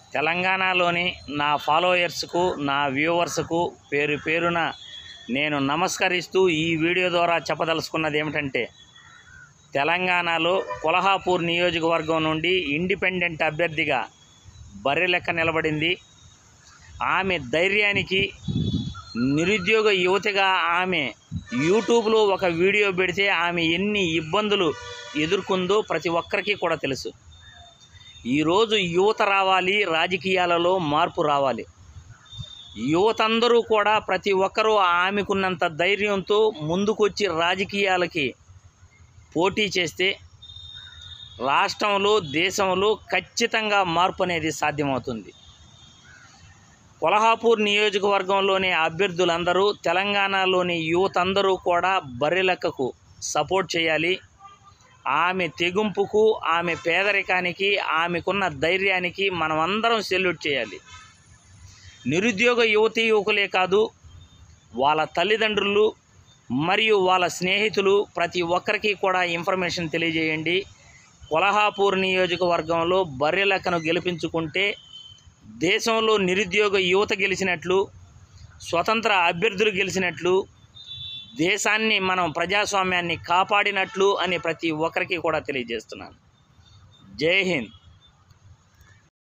తెలంగాణలోని నా ఫాలోయర్స్కు నా వ్యూవర్స్కు పేరు పేరున నేను నమస్కరిస్తూ ఈ వీడియో ద్వారా చెప్పదలుచుకున్నది ఏమిటంటే తెలంగాణలో కొల్హాపూర్ నియోజకవర్గం నుండి ఇండిపెండెంట్ అభ్యర్థిగా బర్రె లెక్క నిలబడింది ఆమె ధైర్యానికి నిరుద్యోగ యువతిగా ఆమె యూట్యూబ్లో ఒక వీడియో పెడితే ఆమె ఎన్ని ఇబ్బందులు ఎదుర్కొందో ప్రతి ఒక్కరికి కూడా తెలుసు ఈరోజు యువత రావాలి రాజకీయాలలో మార్పు రావాలి యువత అందరూ కూడా ప్రతి ఒక్కరూ ఆమెకున్నంత ధైర్యంతో ముందుకొచ్చి రాజకీయాలకి పోటీ చేస్తే రాష్ట్రంలో దేశంలో ఖచ్చితంగా మార్పు అనేది సాధ్యమవుతుంది కొల్హాపూర్ నియోజకవర్గంలోని అభ్యర్థులందరూ తెలంగాణలోని యువత అందరూ కూడా బర్రెలెక్కకు సపోర్ట్ చేయాలి ఆమె తెగింపుకు ఆమె పేదరికానికి ఆమెకున్న ధైర్యానికి మనం అందరం సెల్యూట్ చేయాలి నిరుద్యోగ యువతీ యువకులే కాదు వాళ్ళ తల్లిదండ్రులు మరియు వాళ్ళ స్నేహితులు ప్రతి ఒక్కరికి కూడా ఇన్ఫర్మేషన్ తెలియజేయండి కొల్హాపూర్ నియోజకవర్గంలో బర్రెలెక్కను గెలిపించుకుంటే దేశంలో నిరుద్యోగ యువత గెలిచినట్లు స్వతంత్ర అభ్యర్థులు గెలిచినట్లు దేశాన్ని మనం ప్రజాస్వామ్యాన్ని కాపాడినట్లు అని ప్రతి ఒక్కరికి కూడా తెలియజేస్తున్నాను జై హింద్